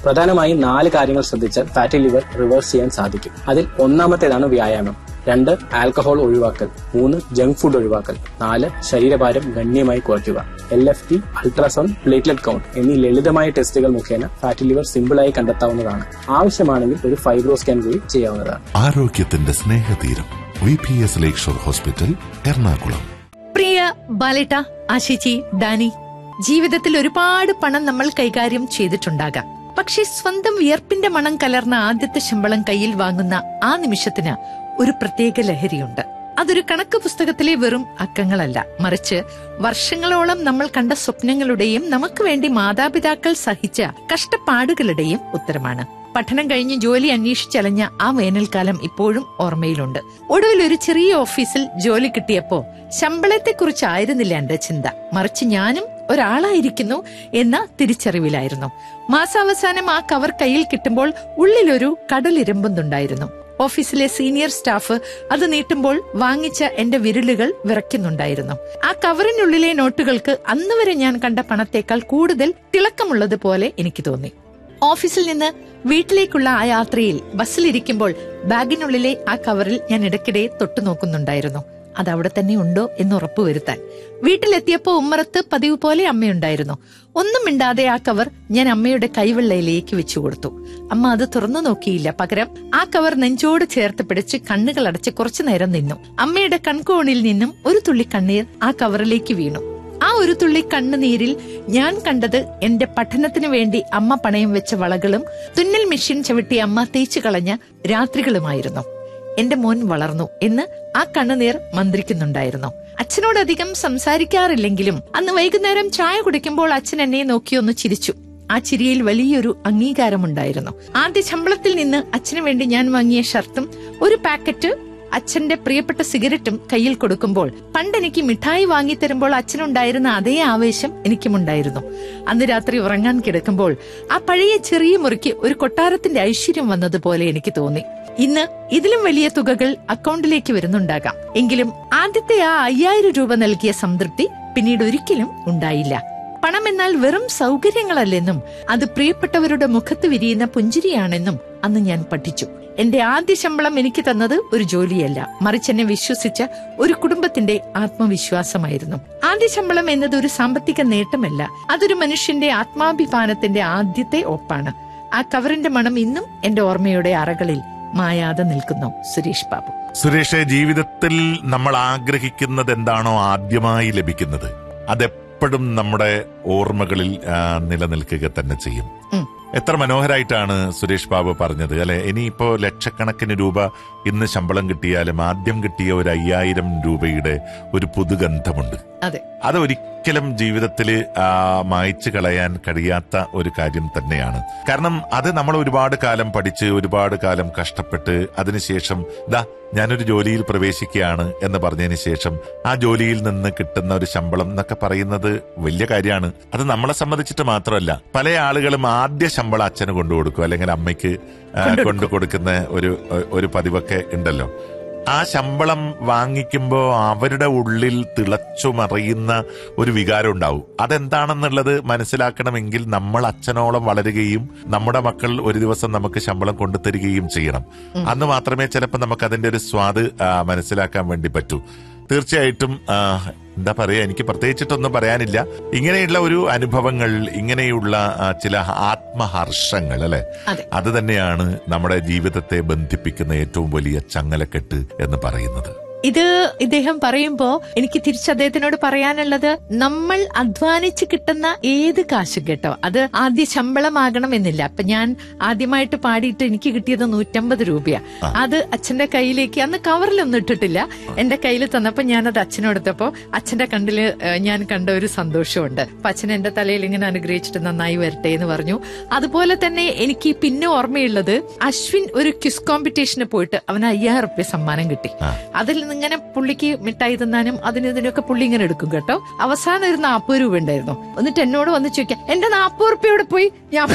പ്രധാനമായും നാല് കാര്യങ്ങൾ ശ്രദ്ധിച്ചാൽ ഫാറ്റി ലിവർ റിവേഴ്സ് ചെയ്യാൻ സാധിക്കും അതിൽ ഒന്നാമത്തേതാണ് വ്യായാമം രണ്ട് ആൽക്കഹോൾ ഒഴിവാക്കൽ മൂന്ന് ജങ്ക് ഫുഡ് ഒഴിവാക്കൽ നാല് ശരീരഭാരം ഗണ്യമായി കുറയ്ക്കുക L F T ultrasound platelet count എന്നീ ലളിതമായ ടെസ്റ്റുകൾ മുഖേന ഫാറ്റി ലിവർ സിമ്പിളായി കണ്ടെത്താവുന്നതാണ് ആവശ്യമാണെങ്കിൽ ഒരു ഫൈബ്രോ സ്കാൻ കൂടി ചെയ്യാവുന്നതാണ് ആരോഗ്യത്തിന്റെ സ്നേഹതീരം V P S lake shore hospital Ernakulam പ്രിയ ബാലേട്ട ആശിച്ചി ഡാനി ജീവിതത്തിൽ ഒരുപാട് പണം നമ്മൾ കൈകാര്യം ചെയ്തിട്ടുണ്ടാകാം പക്ഷെ സ്വന്തം വിയർപ്പിന്റെ മണം കലർന്ന ആദ്യത്തെ ശമ്പളം കയ്യിൽ വാങ്ങുന്ന ആ നിമിഷത്തിന് ഒരു പ്രത്യേക ലഹരിയുണ്ട് അതൊരു കണക്ക് പുസ്തകത്തിലെ വെറും അക്കങ്ങളല്ല മറിച്ച് വർഷങ്ങളോളം നമ്മൾ കണ്ട സ്വപ്നങ്ങളുടെയും നമുക്ക് വേണ്ടി മാതാപിതാക്കൾ സഹിച്ച കഷ്ടപ്പാടുകളുടെയും ഉത്തരമാണ് പഠനം കഴിഞ്ഞ് ജോലി അന്വേഷിച്ചലഞ്ഞ ആ വേനൽക്കാലം ഇപ്പോഴും ഓർമ്മയിലുണ്ട് ഒടുവിൽ ഒരു ചെറിയ ഓഫീസിൽ ജോലി കിട്ടിയപ്പോ ശമ്പളത്തെക്കുറിച്ചായിരുന്നില്ല എന്റെ ചിന്ത മറിച്ച് ഞാനും ഒരാളായിരിക്കുന്നു എന്ന തിരിച്ചറിവിലായിരുന്നു മാസാവസാനം ആ കവർ കയ്യിൽ കിട്ടുമ്പോൾ ഉള്ളിലൊരു കടലിരമ്പുന്നുണ്ടായിരുന്നു ഓഫീസിലെ സീനിയർ സ്റ്റാഫ് അത് നീട്ടുമ്പോൾ വാങ്ങിച്ച എന്റെ വിരലുകൾ വിറയ്ക്കുന്നുണ്ടായിരുന്നു ആ കവറിനുള്ളിലെ നോട്ടുകൾക്ക് അന്ന് വരെ ഞാൻ കണ്ട പണത്തേക്കാൾ കൂടുതൽ തിളക്കമുള്ളതുപോലെ എനിക്ക് തോന്നി ഓഫീസിൽ നിന്ന് വീട്ടിലേക്കുള്ള ആ യാത്രയിൽ ബസ്സിലിരിക്കുമ്പോൾ ബാഗിനുള്ളിലെ ആ കവറിൽ ഞാൻ ഇടയ്ക്കിടെ തൊട്ടു നോക്കുന്നുണ്ടായിരുന്നു അത് അവിടെ തന്നെ ഉണ്ടോ എന്ന് ഉറപ്പുവരുത്താൻ വീട്ടിലെത്തിയപ്പോ ഉമ്മറത്ത് പതിവ് പോലെ അമ്മയുണ്ടായിരുന്നു ഒന്നും മിണ്ടാതെ ആ കവർ ഞാൻ അമ്മയുടെ കൈവെള്ളയിലേക്ക് വെച്ചു കൊടുത്തു അമ്മ അത് തുറന്നു നോക്കിയില്ല പകരം ആ കവർ നെഞ്ചോട് ചേർത്ത് പിടിച്ച് കണ്ണുകൾ അടച്ച് കുറച്ചു നേരം നിന്നു അമ്മയുടെ കൺകോണിൽ നിന്നും ഒരു തുള്ളി കണ്ണീർ ആ കവറിലേക്ക് വീണു ആ ഒരു തുള്ളി കണ്ണുനീരിൽ ഞാൻ കണ്ടത് എന്റെ പഠനത്തിനു വേണ്ടി അമ്മ പണയം വെച്ച വളകളും തുന്നൽ മെഷീൻ ചവിട്ടി അമ്മ തേച്ചു കളഞ്ഞ രാത്രികളുമായിരുന്നു എന്റെ മോൻ വളർന്നു എന്ന് ആ കണ്ണുനീർ മന്ത്രിക്കുന്നുണ്ടായിരുന്നു അച്ഛനോടധികം സംസാരിക്കാറില്ലെങ്കിലും അന്ന് വൈകുന്നേരം ചായ കുടിക്കുമ്പോൾ അച്ഛൻ എന്നെ നോക്കിയൊന്ന് ചിരിച്ചു ആ ചിരിയിൽ വലിയൊരു അംഗീകാരമുണ്ടായിരുന്നു ആദ്യ ശമ്പളത്തിൽ നിന്ന് അച്ഛനു വേണ്ടി ഞാൻ വാങ്ങിയ ഷർട്ടും ഒരു പാക്കറ്റ് അച്ഛന്റെ പ്രിയപ്പെട്ട സിഗരറ്റും കയ്യിൽ കൊടുക്കുമ്പോൾ പണ്ട് എനിക്ക് മിഠായി വാങ്ങി തരുമ്പോൾ അച്ഛനുണ്ടായിരുന്ന അതേ ആവേശം എനിക്കുമുണ്ടായിരുന്നു അന്ന് രാത്രി ഉറങ്ങാൻ കിടക്കുമ്പോൾ ആ പഴയ ചെറിയ മുറിക്ക് ഒരു കൊട്ടാരത്തിന്റെ ഐശ്വര്യം വന്നതുപോലെ എനിക്ക് തോന്നി ഇന്ന് ഇതിലും വലിയ തുകകൾ അക്കൗണ്ടിലേക്ക് വരുന്നുണ്ടാകാം എങ്കിലും ആദ്യത്തെ ആ അയ്യായിരം രൂപ നൽകിയ സംതൃപ്തി പിന്നീട് ഒരിക്കലും ഉണ്ടായില്ല പണം എന്നാൽ വെറും സൗകര്യങ്ങളല്ലെന്നും അത് പ്രിയപ്പെട്ടവരുടെ മുഖത്ത് വിരിയുന്ന പുഞ്ചിരിയാണെന്നും അന്ന് ഞാൻ പഠിച്ചു എന്റെ ആദ്യ ശമ്പളം എനിക്ക് തന്നത് ഒരു ജോലിയല്ല മറിച്ച് എന്നെ വിശ്വസിച്ച ഒരു കുടുംബത്തിന്റെ ആത്മവിശ്വാസമായിരുന്നു ആദ്യ ശമ്പളം എന്നത് ഒരു സാമ്പത്തിക നേട്ടമല്ല അതൊരു മനുഷ്യന്റെ ആത്മാഭിമാനത്തിന്റെ ആദ്യത്തെ ഒപ്പാണ് ആ കവറിന്റെ മണം ഇന്നും എന്റെ ഓർമ്മയുടെ അറകളിൽ മായാതെ നിൽക്കുന്നു സുരേഷ് ബാബു സുരേഷ് ജീവിതത്തിൽ നമ്മൾ ആഗ്രഹിക്കുന്നത് എന്താണോ ആദ്യമായി ലഭിക്കുന്നത് അതെപ്പോഴും നമ്മുടെ ഓർമ്മകളിൽ ആ, നിലനിൽക്കുക തന്നെ ചെയ്യും ഉം. എത്ര മനോഹരായിട്ടാണ് സുരേഷ് ബാബു പറഞ്ഞത് അല്ലെ ഇനിയിപ്പോ ലക്ഷക്കണക്കിന് രൂപ ഇന്ന് ശമ്പളം കിട്ടിയാലും ആദ്യം കിട്ടിയ ഒരു അയ്യായിരം രൂപയുടെ ഒരു പുതുഗന്ധമുണ്ട് അതെ അത് ഒരിക്കലും ജീവിതത്തിൽ മായ്ച്ചു കളയാൻ കഴിയാത്ത ഒരു കാര്യം തന്നെയാണ് കാരണം അത് നമ്മൾ ഒരുപാട് കാലം പഠിച്ച് ഒരുപാട് കാലം കഷ്ടപ്പെട്ട് അതിനുശേഷം ദാ ഞാനൊരു ജോലിയിൽ പ്രവേശിക്കുകയാണ് എന്ന് പറഞ്ഞതിന് ശേഷം ആ ജോലിയിൽ നിന്ന് കിട്ടുന്ന ഒരു ശമ്പളം എന്നൊക്കെ പറയുന്നത് വലിയ കാര്യമാണ് അത് നമ്മളെ സംബന്ധിച്ചിട്ട് മാത്രമല്ല പല ആളുകളും ആദ്യ ശമ്പളം അച്ഛന് കൊണ്ടു കൊടുക്കും അല്ലെങ്കിൽ അമ്മയ്ക്ക് ആ, കൊണ്ടു കൊടുക്കുന്ന ഒരു ഒരു പതിവൊക്കെ ഉണ്ടല്ലോ ആ ശമ്പളം വാങ്ങിക്കുമ്പോ അവരുടെ ഉള്ളിൽ തിളച്ചു മറിയുന്ന ഒരു വികാരം ഉണ്ടാവും അതെന്താണെന്നുള്ളത് മനസ്സിലാക്കണമെങ്കിൽ നമ്മൾ അച്ഛനോളം വളരുകയും നമ്മുടെ മക്കൾ ഒരു ദിവസം നമുക്ക് ശമ്പളം കൊണ്ടുതരികയും ചെയ്യണം അന്ന് മാത്രമേ ചിലപ്പോൾ നമുക്ക് അതിന്റെ ഒരു സ്വാദ് ആ, മനസ്സിലാക്കാൻ വേണ്ടി പറ്റൂ തീർച്ചയായിട്ടും ആ, എന്താ പറയാ എനിക്ക് പ്രത്യേകിച്ചിട്ടൊന്നും പറയാനില്ല ഇങ്ങനെയുള്ള ഒരു അനുഭവങ്ങൾ ഇങ്ങനെയുള്ള ആ, ചില ആത്മഹർഷങ്ങൾ അല്ലെ അതെ അത് തന്നെയാണ് നമ്മുടെ ജീവിതത്തെ ബന്ധിപ്പിക്കുന്ന ഏറ്റവും വലിയ ചങ്ങലക്കെട്ട് എന്ന് പറയുന്നത് ഇത് ഇദ്ദേഹം പറയുമ്പോ എനിക്ക് തിരിച്ച് അദ്ദേഹത്തിനോട് പറയാനുള്ളത് നമ്മൾ അധ്വാനിച്ച് കിട്ടുന്ന ഏത് കാശും കേട്ടോ അത് ആദ്യ ശമ്പളമാകണം എന്നില്ല അപ്പൊ ഞാൻ ആദ്യമായിട്ട് പാടിയിട്ട് എനിക്ക് കിട്ടിയത് നൂറ്റമ്പത് രൂപയാ അത് അച്ഛന്റെ കയ്യിലേക്ക് അന്ന് കവറിലൊന്നും ഇട്ടിട്ടില്ല എന്റെ കയ്യിൽ തന്നപ്പോ ഞാനത് അച്ഛനോടുത്തപ്പോ അച്ഛന്റെ കണ്ടില് ഏഹ്, ഞാൻ കണ്ട ഒരു സന്തോഷമുണ്ട് അപ്പൊ അച്ഛൻ എന്റെ തലയിൽ ഇങ്ങനെ അനുഗ്രഹിച്ചിട്ട് നന്നായി വരട്ടെ എന്ന് പറഞ്ഞു അതുപോലെ തന്നെ എനിക്ക് പിന്നെ ഓർമ്മയുള്ളത് അശ്വിൻ ഒരു ക്വിസ് കോമ്പറ്റീഷന് പോയിട്ട് അവന് അയ്യായിരം റുപ്യ സമ്മാനം കിട്ടി അതിൽ നിന്ന് ഇങ്ങനെ പുള്ളിക്ക് മിഠായി തിന്നാനും അതിന് ഇതിനൊക്കെ പുള്ളി ഇങ്ങനെ എടുക്കും കേട്ടോ അവസാനം ഒരു നാപ്പത് രൂപ ഉണ്ടായിരുന്നു എന്നിട്ട് എന്നോട് വന്ന് ചോദിക്കാം എന്റെ നാപ്പത് റുപ്യ എവിടെ പോയി ഞാൻ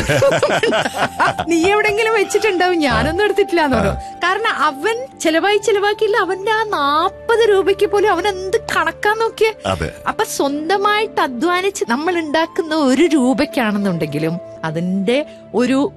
നീ എവിടെങ്കിലും വെച്ചിട്ടുണ്ടാവും ഞാനൊന്നും എടുത്തിട്ടില്ല എന്ന് പറഞ്ഞു കാരണം അവൻ ചെലവായി ചെലവാക്കിയില്ല അവന്റെ ആ നാപ്പത് രൂപയ്ക്ക് പോലും അവൻ എന്ത് കണക്കാൻ നോക്കിയേ അതെ അപ്പൊ സ്വന്തമായിട്ട് അധ്വാനിച്ച് നമ്മൾ ഉണ്ടാക്കുന്ന ഒരു രൂപയ്ക്കാണെന്നുണ്ടെങ്കിലും അതിന്റെ ഒരു